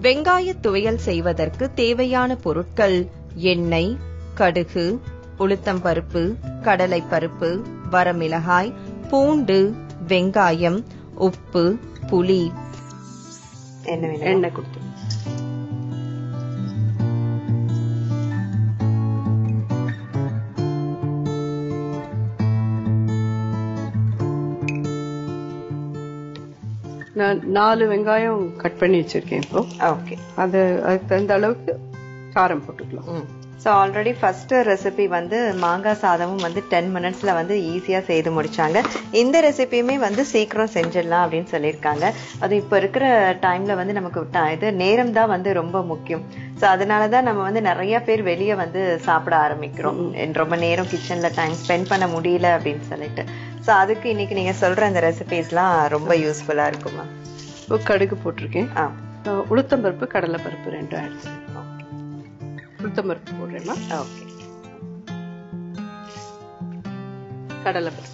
வெங்காய துவையல் செய்வதற்கு தேவையான பொருட்கள் எண்ணெய் கடுகு உளுத்தம்பருப்பு கடலைப்பருப்பு வரமிளகாய் பூண்டு வெங்காயம் உப்பு புளி என்ன வேணும் எண்ணெய் கொடுத்து நான் நாலு வெங்காயம் கட் பண்ணி வச்சிருக்கேன் இப்போ ஓகே அது அதுக்கு தகுந்த அளவுக்கு காரம் போட்டுக்கலாம் ஸோ ஆல்ரெடி ஃபர்ஸ்ட் ரெசிபி வந்து மாங்காய் சாதமும் வந்து டென் மினிட்ஸ்ல வந்து ஈஸியா செய்து முடிச்சாங்க இந்த ரெசிபியுமே வந்து சீக்கிரம் செஞ்சிடலாம் அப்படின்னு சொல்லியிருக்காங்க அது இப்போ இருக்கிற டைம்ல வந்து நமக்கு ti- இது நேரம் தான் வந்து ரொம்ப முக்கியம் ஸோ அதனால தான் நம்ம வந்து நிறைய பேர் வெளியே வந்து சாப்பிட ஆரம்பிக்கிறோம் ரொம்ப நேரம் கிச்சன்ல டைம் ஸ்பெண்ட் பண்ண முடியல அப்படின்னு சொல்லிட்டு ஸோ அதுக்கு இன்னைக்கு நீங்க சொல்ற அந்த ரெசிபிஸ்லாம் ரொம்ப யூஸ்ஃபுல்லா இருக்குமா இப்போ கடுகு போட்டிருக்கேன் ஆ அஹ் உளுத்தம்பருப்பு கடலைப்பருப்பு ரெண்டும் ஆட் உளுத்தம்பருப்பு போடுறேன்னா ஓகே கடலைப்பருப்பு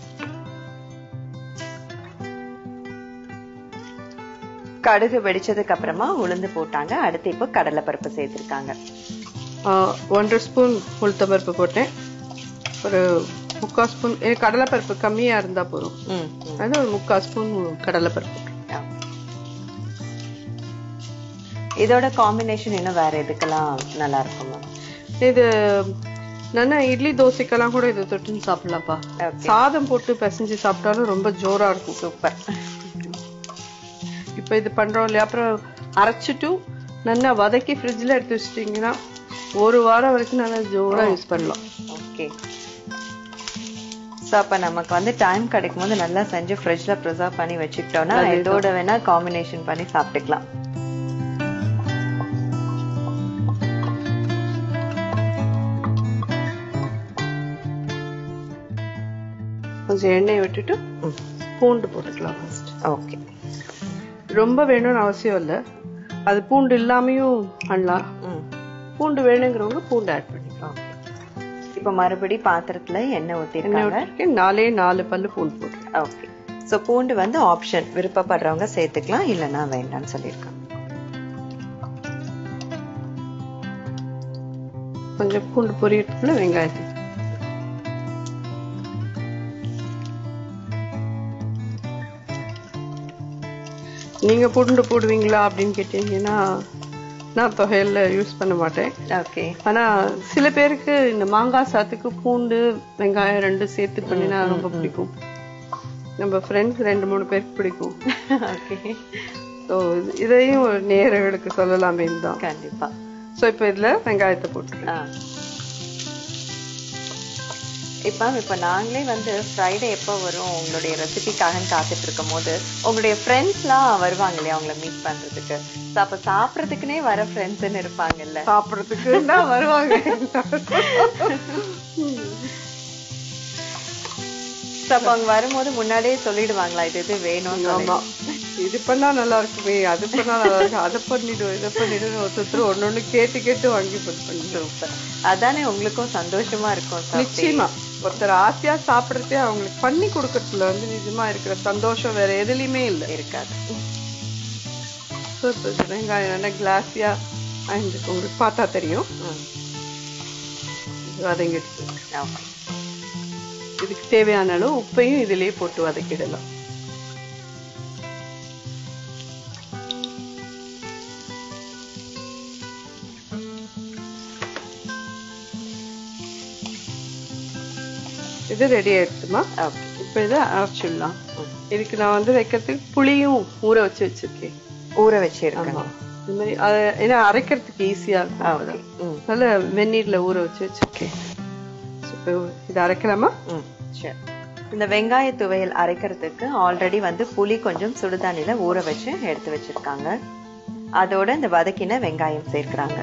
கடுகு வெடிச்சதுக்கு அப்புறமா உளுந்து போட்டாங்க அடுத்து இப்போ கடலைப்பருப்பு சேர்த்திருக்காங்க ஆஹ் ஒன்றரை ஸ்பூன் உளுத்தம்பருப்பு போட்டேன் ஒரு முக்கால் ஸ்பூன் எனக்கு கடலைப்பருப்பு கம்மியா இருந்தா போதும் ம், ம். அது ஒரு முக்கால் ஸ்பூன் கடலைப்பருப்பு ஆ. இதோட காம்பினேஷன் இன்னும் வேற எதுக்கெல்லாம் நல்லா இருக்குமா இது நல்லா இட்லி தோசைக்கெல்லாம் கூட இதை தொட்டுன்னு சாப்பிடலாம்ப்பா Okay. சாதம் போட்டு பிசைஞ்சு சாப்பிட்டாலும் ரொம்ப ஜோரா இருக்கும் சூப்பர் இப்போ இது பண்றோம் இல்லையா அப்புறம் அரைச்சிட்டு நல்லா வதக்கி ஃப்ரிட்ஜில் எடுத்து வச்சிட்டிங்கன்னா ஒரு வாரம் வரைக்கும் நல்லா ஜோரா யூஸ் பண்ணலாம் ஓகே ஸோ அப்போ நமக்கு வந்து டைம் கிடைக்கும் போது நல்லா செஞ்சு ஃப்ரிட்ஜில் ப்ரிசர்வ் பண்ணி வச்சுக்கிட்டோம்னா அதேதான். இதோட வேணா காம்பினேஷன் பண்ணி சாப்பிட்டுக்கலாம் கொஞ்சம் எண்ணெய் விட்டுட்டு பூண்டு போட்டுக்கலாம் ஃபர்ஸ்ட் ஓகே ரொம்ப வேணும்னு அவசியம் இல்லை அது பூண்டு இல்லாமையும் பண்ணலாம் ம் பூண்டு வேணுங்கிறவங்க பூண்டு ஆட் பண்ணிக்கலாம் ஓகே இப்போ மறுபடி பாத்திரத்துல எண்ணெய் எண்ணெய் ஊற்றிருக்காங்க விட்டுருக்கேன் நாலே நாலு பல்லு பூண்டு போட்டுருக்கேன் ஓகே ஸோ பூண்டு வந்து ஆப்ஷன் விருப்பப்படுறவங்க சேர்த்துக்கலாம் இல்லைன்னா வேண்டாம்னு சொல்லியிருக்காங்க கொஞ்சம் பூண்டு பொரியறதுக்குள்ள வெங்காயத்தை நீங்க பூண்டு போடுவீங்களா அப்படின்னு கேட்டீங்கன்னா நான் தொகையில யூஸ் பண்ண மாட்டேன் ஓகே ஆனா சில பேருக்கு இந்த மாங்காய் சாத்துக்கு பூண்டு வெங்காயம் ரெண்டும் சேர்த்து பண்ணினா ரொம்ப பிடிக்கும் நம்ம ஃப்ரெண்ட்ஸ் ரெண்டு மூணு பேருக்கு பிடிக்கும் ஓகே ஸோ இதையும் ஒரு நேயர்களுக்கு சொல்லலாமே தான் கண்டிப்பா ஸோ இப்போ இதுல வெங்காயத்தை போட்டுருக்கேன் ஆ இப்போ இப்போ நாங்களே வந்து ஃப்ரைடே எப்போ வரும் உங்களுடைய ரெசிபிக்காக காத்துட்டு இருக்கும் போது உங்களுடைய ஃப்ரெண்ட்ஸ்லாம் வருவாங்க இல்லையா அவங்கள மீட் பண்றதுக்கு ஸோ அப்போ சாப்பிட்றதுக்குனே வர ஃப்ரெண்ட்ஸ்ன்னு இருப்பாங்கல்ல சாப்பிட்றதுக்கு தான் வருவாங்க ஸோ அப்போ அவங்க வரும்போது முன்னாடியே சொல்லிடுவாங்களா இது இது வேணும்னு ஆமா இது பண்ணா நல்லா இருக்குமே அது பண்ணா நல்லா இருக்கும் அதை பண்ணிடுவோம் இதை பண்ணிடுவோம் ஒருத்தர் ஒன்னொன்னு கேட்டு கேட்டு வாங்கி பண்ணி பண்ணிடுவோம் சூப்பர் அதானே உங்களுக்கும் சந்தோஷமா இருக்கும் சாப்பிட்டு. நிச்சயமா ஒருத்தர் ஆசையா சாப்பிடுறதே அவங்களுக்கு பண்ணி கொடுக்கறதுல வந்து நிஜமா இருக்கிற சந்தோஷம் வேற எதுலயுமே இல்லை இருக்காது ஸோ இப்போ இது வெங்காயம் நல்லா கிளாஸியா ஆயிருக்கு உங்களுக்கு பார்த்தா தெரியும் ம். இது வதங்கிடுச்சு Okay. இதுக்கு தேவையான அளவு உப்பையும் இதுலயே போட்டு வதக்கிடலாம் இது ரெடி ஆயிடுச்சுமா Okay. இப்போ இதை அரைச்சிடலாம் இதுக்கு நான் வந்து வைக்கிறதுக்கு புளியும் ஊற வச்சு வச்சிருக்கேன் ஊற வச்சிருக்கேன் ஆமா இந்த மாதிரி அதை ஏன்னா அரைக்கிறதுக்கு ஈஸியா இருக்கும் அப்பதான். ம் நல்ல வெந்நீர்ல ஊற வச்சு வச்சிருக்கேன் So, இப்போ இதை அரைக்கலாமா ம் சரி இந்த வெங்காய துவையல் அரைக்கிறதுக்கு ஆல்ரெடி வந்து புளி கொஞ்சம் சுடுதண்ணில ஊற வச்சு எடுத்து வச்சிருக்காங்க அதோட இந்த வதக்கின வெங்காயம் சேர்க்கிறாங்க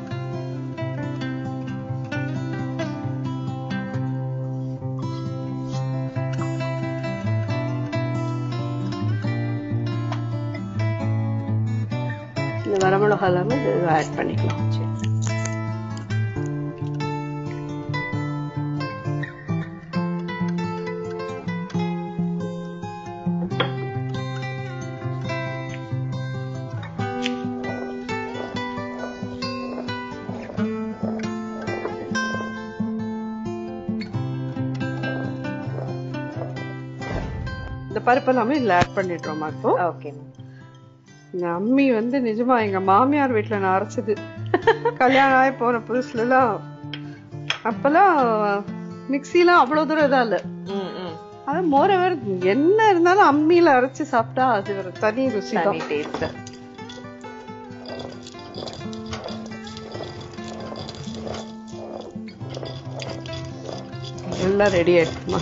இந்த வரமிளகா எல்லாமே இது ஆட் பண்ணிக்கலாம் சரி. பருப்பு எல்லாமே இதுல ஆட் பண்ணிடுறோமா இப்போ ஓகே மேம் இந்த அம்மி வந்து நிஜமா எங்க மாமியார் வீட்டுல நான் அரைச்சது கல்யாணம் ஆகி போன புதுசுல எல்லாம் அப்பெல்லாம் மிக்சிலாம் அவ்வளவு தூரம் இதா இல்ல ம் ம் அது மோரவர் என்ன இருந்தாலும் அம்மியில அரைச்சு சாப்பிட்டா அது ஒரு தனி ருசி தான் தனி டேஸ்ட் எல்லாம் ரெடி ஆயிடுச்சுமா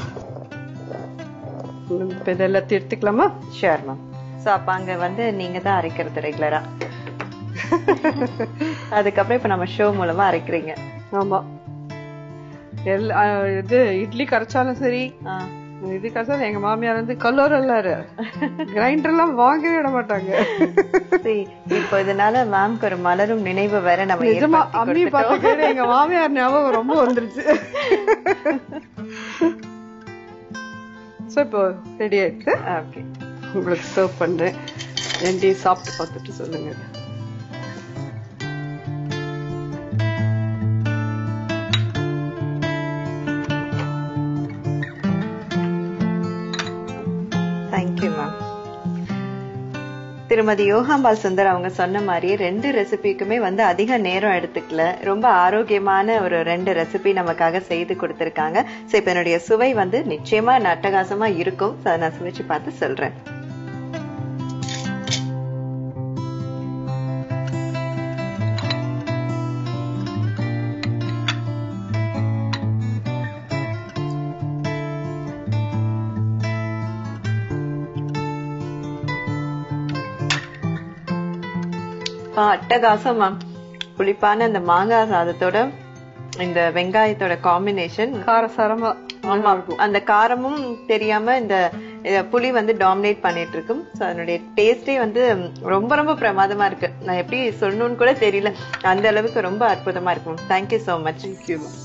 இப்ப இதெல்லாம் எடுத்துக்கலாமா ஷியோர் மேம் ஸோ அப்போ அங்க வந்து நீங்க தான் அரைக்கிறது ரெகுலரா அதுக்கப்புறம் இப்ப நம்ம ஷோ மூலமா அரைக்கிறீங்க ஆமா எல்லா இது இட்லி கரைச்சாலும் சரி ஆ. இது கரைச்சாலும் எங்க மாமியார் வந்து கல்லூரல்லாரு கிரைண்டர் எல்லாம் வாங்கவே விட மாட்டாங்க சரி இப்போ இதனால மேம்க்கு ஒரு மலரும் நினைவு வேற நம்ம நிஜமா ஏற்படுத்தி அம்மி பார்த்த கேடு எங்க மாமியார் ஞாபகம் ரொம்ப வந்துருச்சு சோ இப்போ ரெடி ஆயிடுச்சு ஓகே உங்களுக்கு சர்வ் பண்றேன் ரெண்டையும் சாப்பிட்டு பார்த்துட்டு சொல்லுங்க தேங்க்யூ மேம் திருமதி யோகாம்பால் சுந்தர் அவங்க சொன்ன மாதிரியே ரெண்டு ரெசிபிக்குமே வந்து அதிக நேரம் எடுத்துக்கல ரொம்ப ஆரோக்கியமான ஒரு ரெண்டு ரெசிபி நமக்காக செய்து கொடுத்திருக்காங்க ஸோ இப்போ என்னுடைய சுவை வந்து நிச்சயமா அட்டகாசமா இருக்கும் So, நான் சுவைச்சு பார்த்து சொல்றேன் ஆ, அட்டகாசம் மேம் புளிப்பான அந்த மாங்காய் சாதத்தோட இந்த வெங்காயத்தோட காம்பினேஷன் காரசாரமா ஆமா அந்த காரமும் தெரியாம இந்த இத புளி வந்து டாமினேட் பண்ணிட்டு இருக்கும் ஸோ அதனுடைய டேஸ்டே வந்து ரொம்ப ரொம்ப பிரமாதமா இருக்கு நான் எப்படி சொல்லணும்னு கூட தெரியல அந்த அளவுக்கு ரொம்ப அற்புதமா இருக்கும் தேங்க்யூ ஸோ மச் தேங்க்யூ